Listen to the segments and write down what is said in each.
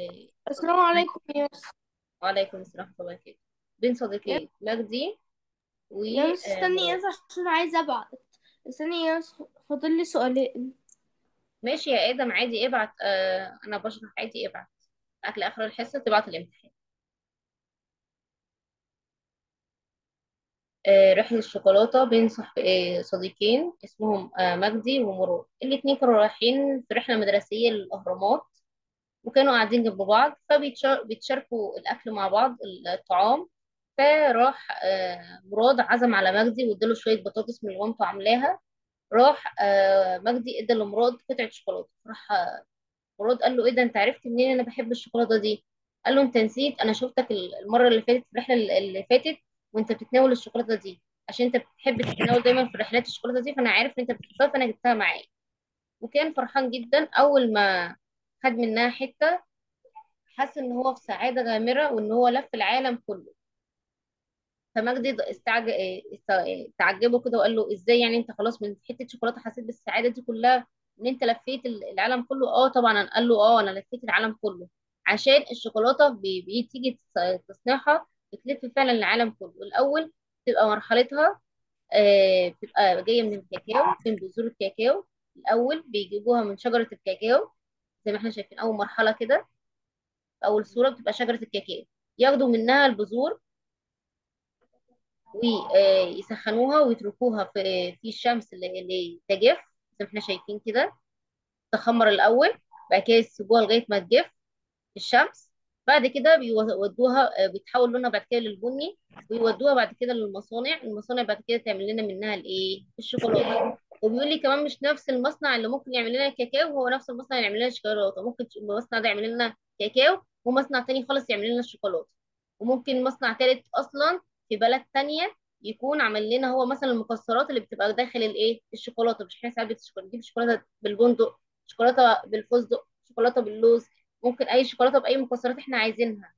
السلام عليكم يا مس وعليكم السلام ورحمة الله وبركاته بين صديقين مجدي و يا مس آه، استني يا مراد مس عشان عايزة ابعت استني يا مس فاضل لي سؤالين ماشي يا آدم عادي ابعت آه أنا بشرح عادي ابعت أكل آخر الحصة تبعت الامتحان آه رحلة الشوكولاتة بين صح... آه صديقين اسمهم آه مجدي ومراد الاتنين كانوا رايحين في رحلة مدرسية للأهرامات وكانوا قاعدين جنب بعض فبيتشاركوا الأكل مع بعض الطعام فراح آه مراد عزم على مجدي واداله شوية بطاطس من اللي مامته عاملاها راح آه مجدي ادى لمراد قطعة شوكولاتة راح آه، مراد قال له ايه ده انت عرفت منين انا بحب الشوكولاتة دي قال له انت نسيت انا شفتك المرة اللي فاتت في الرحلة اللي فاتت وانت بتتناول الشوكولاتة دي عشان انت بتحب تتناول دايما في رحلات الشوكولاتة دي فانا عارف ان انت بتحبها فانا جبتها معايا وكان فرحان جدا اول ما خد منها حتة حس ان هو في سعادة غامرة وان هو لف العالم كله فمجدي استعج... است- تعجبه كده وقال له ازاي يعني انت خلاص من حته شوكولاته حسيت بالسعاده دي كلها ان انت لفيت العالم كله اه طبعا قال له اه انا لفيت العالم كله عشان الشوكولاته بي- بتيجي تص- تصنيعها بتلف فعلا العالم كله الاول بتبقى مرحلتها آه بتبقى جايه من الكاكاو من بذور الكاكاو الاول بيجيبوها من شجره الكاكاو زي ما احنا شايفين اول مرحله كده اول صوره بتبقى شجره الكاكاو ياخدوا منها البذور ويسخنوها ويتركوها في في الشمس اللي اللي تجف زي ما احنا شايفين كده تخمر الاول بعد كده يسيبوها لغايه ما تجف في الشمس بعد كده بيودوها آه، بيتحول لونها بعد كده للبني ويودوها بعد كده للمصانع المصانع بعد كده تعمل لنا منها الايه الشوكولاته وبيقول لي كمان مش نفس المصنع اللي ممكن يعمل لنا كاكاو هو نفس المصنع اللي يعمل لنا شوكولاته ممكن المصنع ده يعمل لنا كاكاو ومصنع تاني خالص يعمل لنا الشوكولاته وممكن مصنع تالت اصلا في بلد تانية يكون عمل لنا هو مثلا المكسرات اللي بتبقى داخل الايه الشوكولاته مش احنا ساعات بتشوكولاته نجيب شوكولاته بالبندق شوكولاته بالفستق شوكولاته باللوز ممكن اي شوكولاته باي مكسرات احنا عايزينها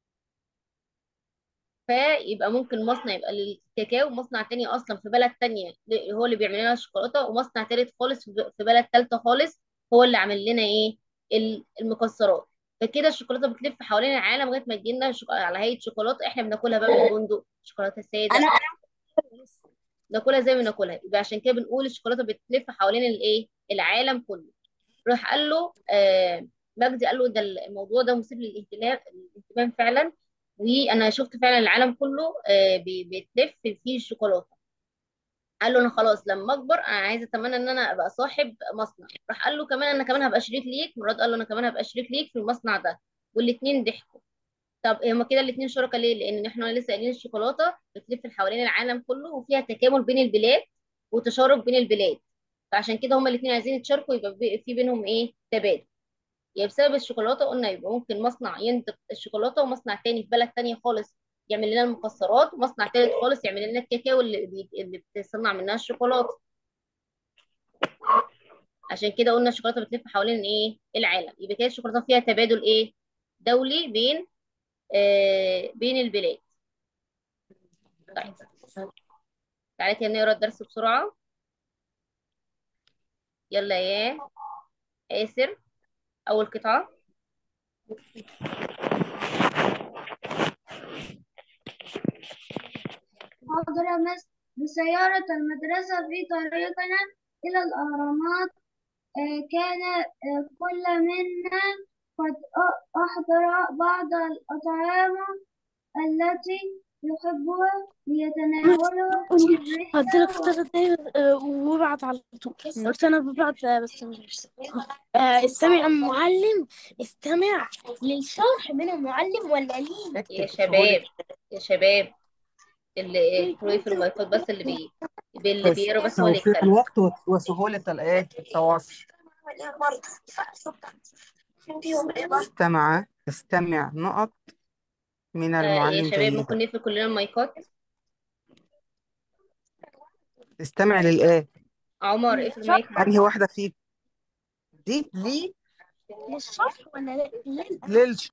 فيبقى ممكن مصنع يبقى للكاكاو ومصنع تاني اصلا في بلد تانية هو اللي بيعمل لنا الشوكولاته ومصنع تالت خالص في في بلد تالتة خالص هو اللي عامل لنا ايه ال- المكسرات فكده الشوكولاته بتلف حوالين العالم لغايه ما تجي لنا شوك- على هيئه شوكولاته احنا بناكلها بقى بالبندق شوكولاته ساده انا ناكلها زي ما ناكلها يبقى عشان كده بنقول الشوكولاته بتلف حوالين الايه العالم كله راح قال له آه مجدي قال له ده الموضوع ده مثير للاهتمام الاهتمام فعلا وانا شفت فعلا العالم كله آه بي- بيتلف فيه الشوكولاته قال له انا خلاص لما اكبر انا عايزه اتمنى ان انا ابقى صاحب مصنع راح قال له كمان انا كمان هبقى شريك ليك مراد قال له انا كمان هبقى شريك ليك في المصنع ده والاثنين ضحكوا طب هما كده الاثنين شركاء ليه لان احنا لسه قايلين الشوكولاته بتلف حوالين العالم كله وفيها تكامل بين البلاد وتشارك بين البلاد فعشان كده هما الاثنين عايزين يتشاركوا يبقى بي- في بينهم ايه تبادل يعني بسبب الشوكولاته قلنا يبقى ممكن مصنع ينتج الشوكولاته ومصنع تاني في بلد تانية خالص يعمل لنا المكسرات ومصنع تالت خالص يعمل لنا الكاكاو اللي بي- اللي بتصنع منها الشوكولاته عشان كده قلنا الشوكولاته بتلف حوالين ايه العالم يبقى كده الشوكولاته فيها تبادل ايه دولي بين آه بين البلاد طيب تعالى كده نقرا الدرس بسرعه يلا يا آسر اول قطعه حاضر يا مس بسيارة المدرسة في طريقنا إلى الأهرامات آه، كان آه، كل منا قد أ- أحضر بعض الأطعمة التي يحبها ليتناولها في هديلك الرحلة ثلاث دقايق آه، وابعت على طول قلت انا ببعت آه، بس مش آه، استمع المعلم استمع للشرح من المعلم ولا ليه يا شباب يا شباب اللي كروي في المايكات بس اللي بي اللي بس بيقرا بس هو اللي توفير يتكلم الوقت وسهولة الايه التواصل استمع استمع نقط من آه يا المعلم شباب جيدا ممكن نقفل كلنا المايكات استمع للايه عمر اقفل المايك انهي واحدة فيك دي لي للشرح ولا لا ليه للش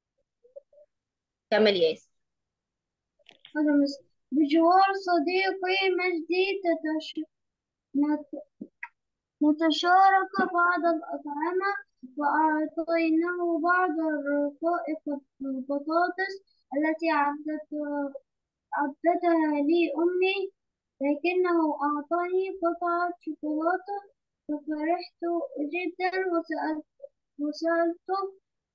كمل يا ياسر حاضر يا مس بجوار صديقي مجدي تتش... نت- نتشارك بعض الأطعمة وأعطيناه بعض الرقائق البطاطس التي عدت- عدتها لي أمي لكنه أعطاني قطعة شوكولاتة ففرحت جدا وسألت وسألته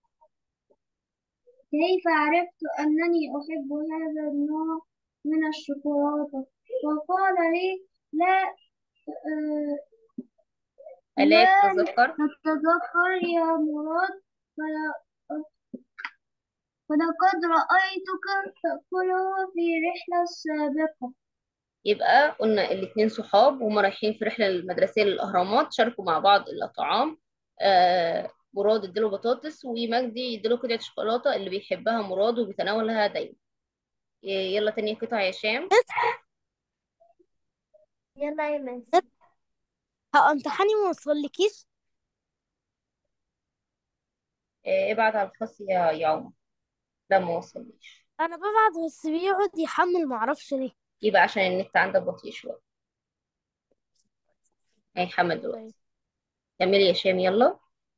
كيف عرفت أنني أحب هذا النوع من الشوكولاتة فقال لي لا آه، ألا لا تتذكر تتذكر يا مراد فلا- فلقد رأيتك تأكله في رحلة سابقة يبقى قلنا الاتنين صحاب وهم رايحين في رحلة المدرسية للأهرامات شاركوا مع بعض الطعام آه مراد اديله بطاطس ومجدي اديله قطعة شوكولاتة اللي بيحبها مراد وبيتناولها دايما ي- يلا تاني قطعة يا شام يلا يا مس ها امتحاني ما وصلكيش آه ابعت على الخاص يا يا عمر لا ما وصلنيش انا ببعت بس بيقعد يحمل معرفش ليه يبقى عشان النت عندك بطيء شوية هيحمل دلوقتي كملي يا شام يلا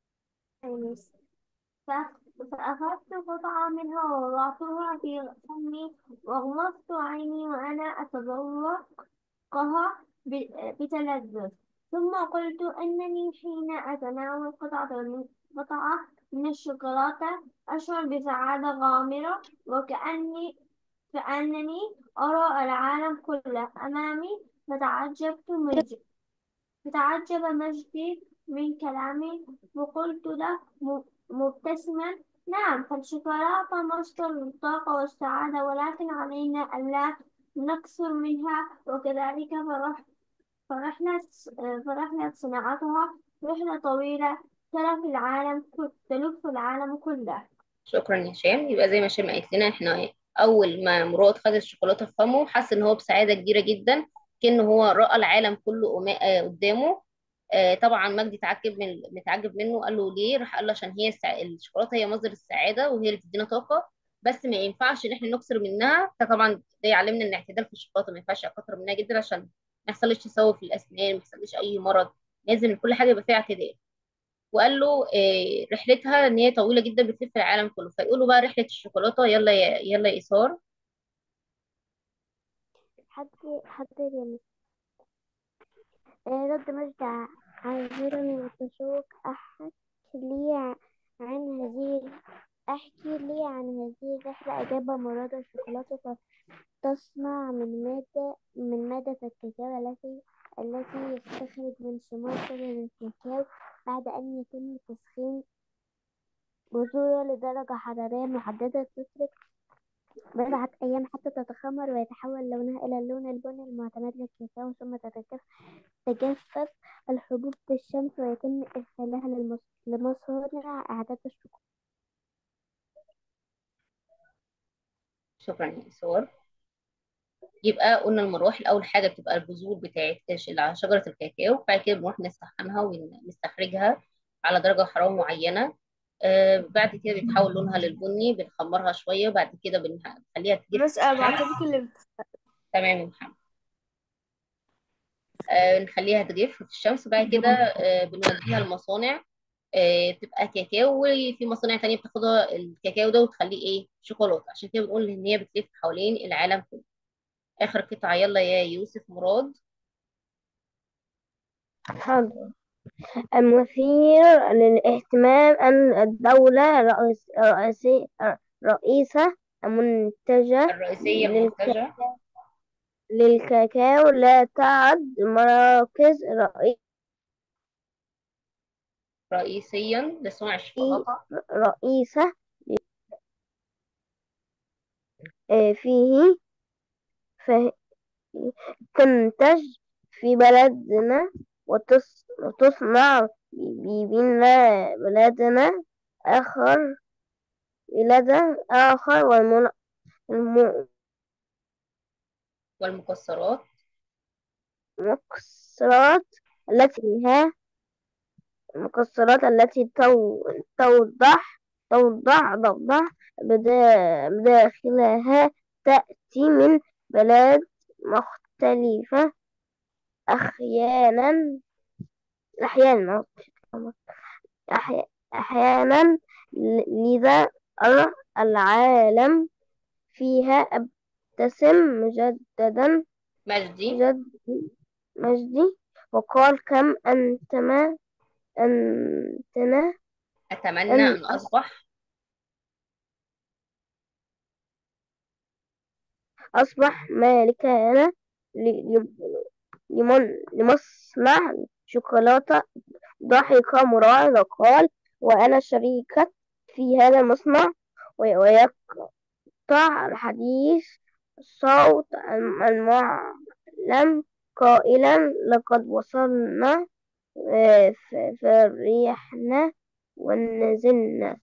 فأخذت قطعة منها ووضعتها في فمي وغمضت عيني وأنا أتذوقها ب- بتلذذ ثم قلت أنني حين أتناول قطعة من قطعة من الشوكولاتة أشعر بسعادة غامرة وكأني كأنني أرى العالم كله أمامي فتعجبت مج... فتعجب مجدي من كلامي وقلت له م- مبتسما نعم فالشوكولاتة مصدر للطاقة والسعادة ولكن علينا ألا نكثر منها وكذلك فرح فرحلة فرحلة صناعتها رحلة طويلة تلف العالم كل- تلف العالم كله شكرا يا شام يبقى زي ما شام قالت لنا احنا اول ما مراد خد الشوكولاته في فمه حس ان هو بسعاده كبيره جدا كأنه هو رأى العالم كله قما- آه، قدامه آه، طبعا مجدي تعجب من متعجب منه قال له ليه راح قال له عشان هي السع... الشوكولاته هي مصدر السعاده وهي اللي بتدينا طاقه بس ما ينفعش ان احنا نكسر منها فطبعا ده يعلمنا ان الاعتدال في الشوكولاته ما ينفعش اكتر منها جدا عشان ما يحصلش تسوس في الاسنان ما يحصلش اي مرض لازم كل حاجه يبقى فيها اعتدال وقال له آه، رحلتها ان هي طويله جدا بتلف العالم كله فيقولوا بقى رحله الشوكولاته يلا يا يلا يا ايثار حد حد يعني آه، رد مجد عابرا وتشوق أحكي لي ع- عن هذه أحكي لي عن هذه الرحلة أجاب مراد الشوكولاتة تصنع من مادة من مادة الكاكاو التي التي يستخرج من ثمار شجر الكاكاو بعد أن يتم تسخين بذورها لدرجة حرارية محددة تترك بضعة أيام حتى تتخمر ويتحول لونها إلى اللون البني المعتمد للكاكاو ثم تتجف تجفف الحبوب بالشمس ويتم إرسالها للمص- لمصانع إعداد الشوكولاتة شكرا يا ايثار يبقى قلنا المراحل اول حاجه بتبقى البذور بتاعت ش- شجره الكاكاو بعد كده بنروح نسخنها ونستخرجها على درجه حراره معينه آه بعد كده بيتحول لونها للبني بنخمرها شويه وبعد كده بنخليها تجف بس في الشمس بعتلك اللي تمام يا محمد آه نخليها تجف في الشمس بعد كده آه بنوديها المصانع آه بتبقى كاكاو وفي مصانع تانية بتاخدها الكاكاو ده وتخليه ايه شوكولاته عشان كده بنقول ان هي بتلف حوالين العالم كله اخر قطعه يلا يا يوسف مراد حاضر المثير للاهتمام أن الدولة رئيس رئيسي رئيسة منتجة الرئيسيه للك- المنتجه للكاكاو لا تعد مراكز رئي- رئيسيا لصنع الشوكولاته رئيسة آه، فيه فه- تنتج في بلدنا وتص- وتصنع ببنا بلدنا آخر بلد آخر والمن... الم- والمكسرات المكسرات التي فيها المكسرات التي تو... توضح توضع توضح بدا... بداخلها تأتي من بلاد مختلفة أحيانا أحيانا أحي- أحيانا ل- لذا أرى العالم فيها أبتسم مجددا مجدي مجد مجدي وقال كم أنتما أنتنا أتمنى أن أن أصبح أصبح مالكنا ل- ل- لمن- لمصنع شوكولاتة ضحك مراعي وقال وأنا شريكة في هذا المصنع وي- ويقطع الحديث صوت الم- المعلم قائلا لقد وصلنا آه، ف- فرحنا ونزلنا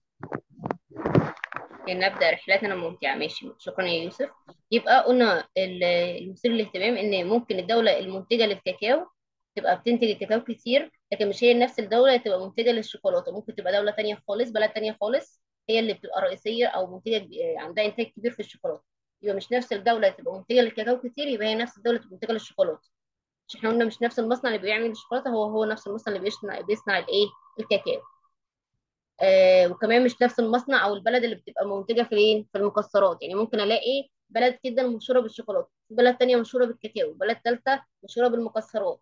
يعني نبدأ رحلتنا الممتعة ماشي شكرا يا يوسف يبقى قلنا ال- المثير للاهتمام إن ممكن الدولة المنتجة للكاكاو تبقى بتنتج الكاكاو كتير لكن مش هي نفس الدولة اللي تبقى منتجة للشوكولاتة ممكن تبقى دولة تانية خالص بلد تانية خالص هي اللي بتبقى رئيسية أو منتجة ب- عندها إنتاج كبير في الشوكولاتة يبقى مش نفس الدولة اللي تبقى منتجة للكاكاو كتير يبقى هي نفس الدولة اللي تبقى منتجة للشوكولاتة مش احنا قلنا مش نفس المصنع اللي بيعمل الشوكولاتة هو هو نفس المصنع اللي بيصنع بيصنع الإيه الكاكاو آه وكمان مش نفس المصنع او البلد اللي بتبقى منتجه في ايه في المكسرات يعني ممكن الاقي بلد جدا مشهوره بالشوكولاته بلد تانية مشهوره بالكاكاو بلد ثالثه مشهوره بالمكسرات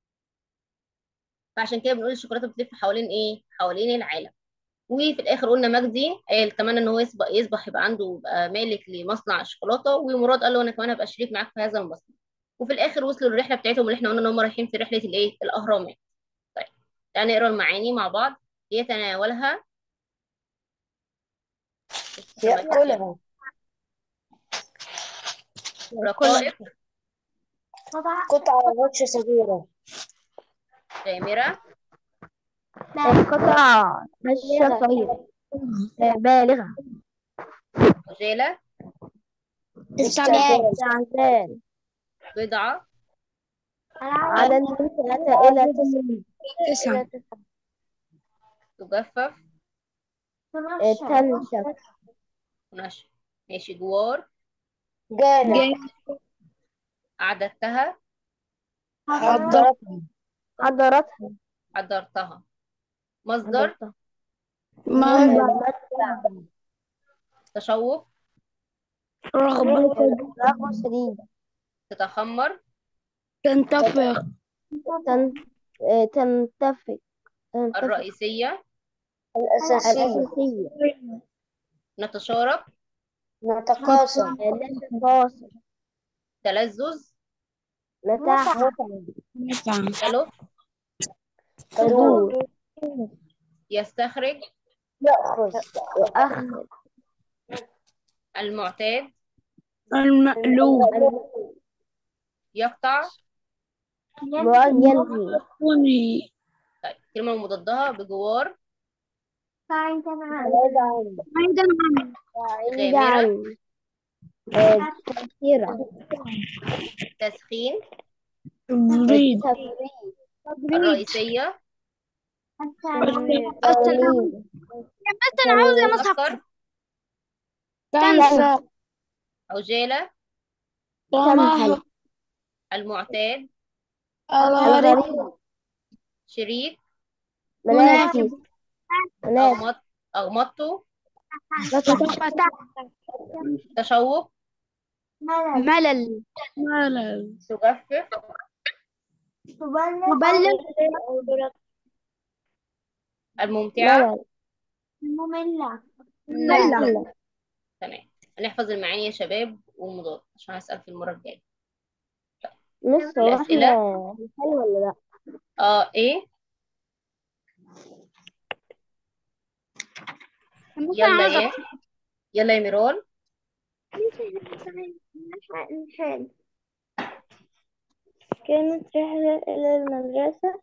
فعشان كده بنقول الشوكولاته بتلف حوالين ايه حوالين العالم وفي الاخر قلنا مجدي قال اتمنى ان هو يسبق يصبح يبقى عنده يبقى مالك لمصنع الشوكولاته ومراد قال له انا كمان هبقى شريك معاك في هذا المصنع وفي الاخر وصلوا للرحله بتاعتهم اللي احنا قلنا ان هم رايحين في رحله الايه الاهرامات طيب تعالى نقرا المعاني مع بعض يتناولها يأكلها رقائق قطع قطعة غطش صغيرة غامرة قطع هشة صغيرة آه، بالغة عجالة استعجال استعجال بضعة عدد من ثلاثة إلى تسعة تسعة تجفف آه، تنشف ونشف ماشي جوار جانب أعددتها حضرتها حضرتها حضرتها مصدر حضرتها تشوق رغبة شديدة تتخمر تنتفخ تن... آه، تنتفق تنتفق الرئيسية الأساسية الأساسية نتشارك نتقاسم آه، نتواصل تلذذ نتاح تلف تدور يستخرج يأخذ يؤخر المعتاد المألوف يقطع يلغي طيب كلمة مضادها بجوار بعيدا عن بعيد عنه بعيد غامرة عن آه، تأثيرا تسخين بريد التبريد الرئيسية التوليد بس أنا عاوزة مصدر تنسى عجالة تمهل المعتاد الغريب الغريب شريك منافس منافس أغمض أغمضته فتح تشوق ملل ملل تجفف مبلغ الممتعة ملل مملة ملل تمام هنحفظ المعاني يا شباب ومضاد عشان هسأل في المرة الجاية مس هو الأسئلة؟ احنا هنحل ولا لا اه ايه يلا ايه يلا يا ميرال نحل كانت رحلة إلى المدرسة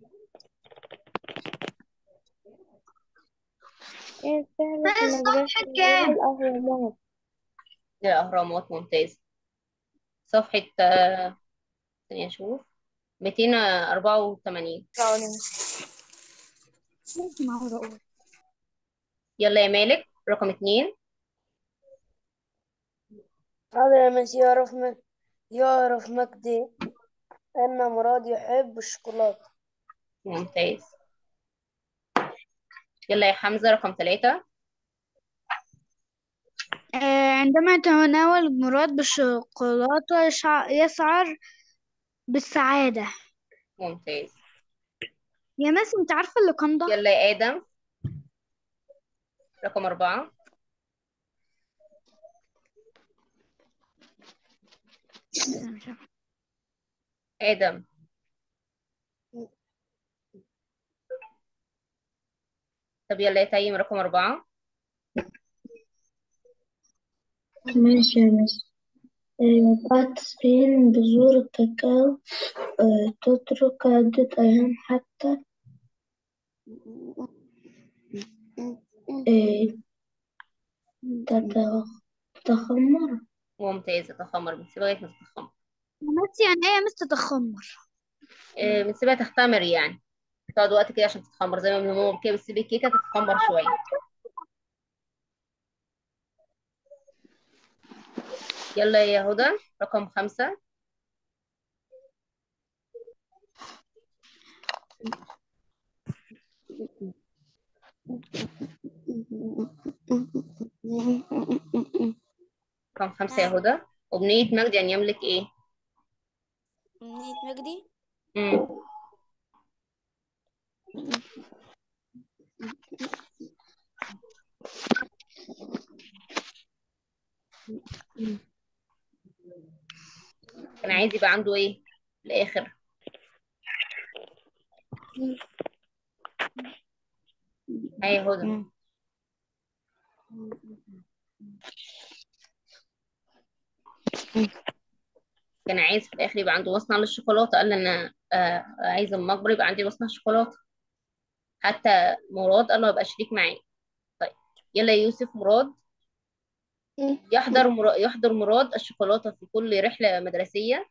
كانت رحلة بس المدرسة صفحة إلى كام؟ الأهرامات الأهرامات ممتاز صفحة آه، ثانية أشوف 284 يلا يا مالك رقم اتنين هذا يا مس يعرف م... يعرف مجدي أن مراد يحب الشوكولاتة ممتاز يلا يا حمزة رقم ثلاثة آه، عندما يتناول المراد بالشوكولاتة يشع- يشعر بالسعادة ممتاز يا مس انت عارفة اللي كان ده يلا يا آدم رقم أربعة آدم طب يلا يا تيم رقم أربعة ماشي يا مس آه، بعد تسبيل بذور الكاكاو آه، تترك عدة أيام حتى آه، تت- تتخمر ممتاز تخمر بنسيبها لغاية ما تتخمر يا مس يعني ايه يا مس تتخمر آه، بنسيبها تختمر يعني تقعد وقت كده عشان تتخمر زي ما بنقول كده بتسيب الكيكة تتخمر شوية يلا يا هدى رقم خمسة رقم خمسة يا هدى أمنية مجدي أن يملك إيه؟ أمنية مجدي مم. كان عايز يبقى عنده إيه؟ في الآخر هاي يا هدى كان عايز في الآخر يبقى عنده مصنع للشوكولاتة قال لي أنا آه عايز لما أكبر يبقى عندي مصنع شوكولاتة حتى مراد قال له هبقى شريك معاه طيب يلا يا يوسف مراد يحضر مراد يحضر مراد الشوكولاتة في كل رحلة مدرسية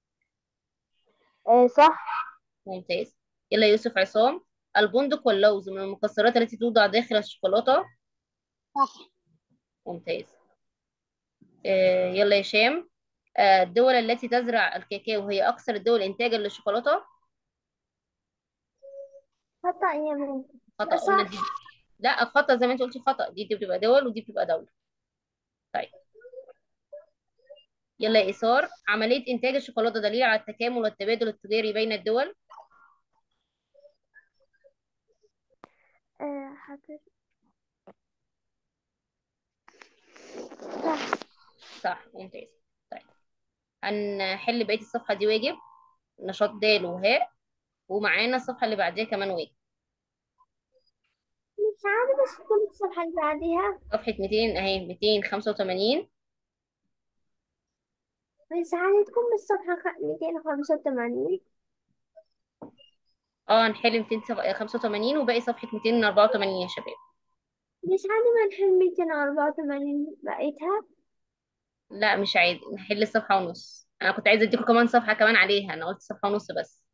آه، صح ممتاز يلا يا يوسف عصام البندق واللوز من المكسرات التي توضع داخل الشوكولاتة صح ممتاز آه يلا يا هشام آه الدول التي تزرع الكاكاو هي أكثر الدول إنتاجا للشوكولاتة خطأ يا مس خطأ صح. قلنا دي لا خطأ زي ما انت قلتي خطأ دي, دي بتبقى دول ودي بتبقى دولة طيب يلا يا إيثار عملية إنتاج الشوكولاتة دليل على التكامل والتبادل التجاري بين الدول آه، حاضر صح صح ممتاز طيب هنحل بقية الصفحة دي واجب نشاط د وهاء ومعانا الصفحة اللي بعديها كمان واجب مش عارفة بس كل الصفحة اللي بعديها صفحة 200 أهي 285 بس عادي تكون بالصفحة خ- 285 اه هنحل 285 وباقي صفحة 284 يا شباب مش عادي ما نحل 284 بقيتها لا مش عادي نحل الصفحة ونص أنا كنت عايزة أديكم كمان صفحة كمان عليها أنا قلت صفحة ونص بس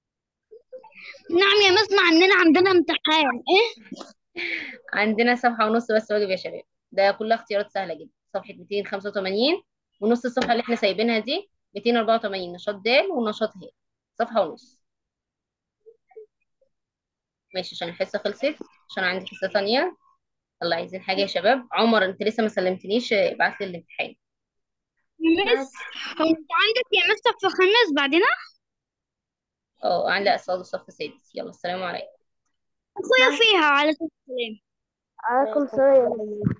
نعم يا مس مع اننا عندنا امتحان ايه عندنا صفحة ونص بس واجب يا شباب ده كلها اختيارات سهلة جدا صفحة 285 ونص الصفحة اللي احنا سايبينها دي 284 نشاط د ونشاط ه صفحة ونص ماشي عشان الحصة خلصت عشان عندي حصة ثانية يلا عايزين حاجة يا شباب عمر انت لسه ما سلمتنيش ابعت لي الامتحان يا مس هو انت عندك يا مس صف خامس بعدين اه عندي اقصاد الصف السادس يلا السلام عليكم اخويا فيها على السلام عليكم السلام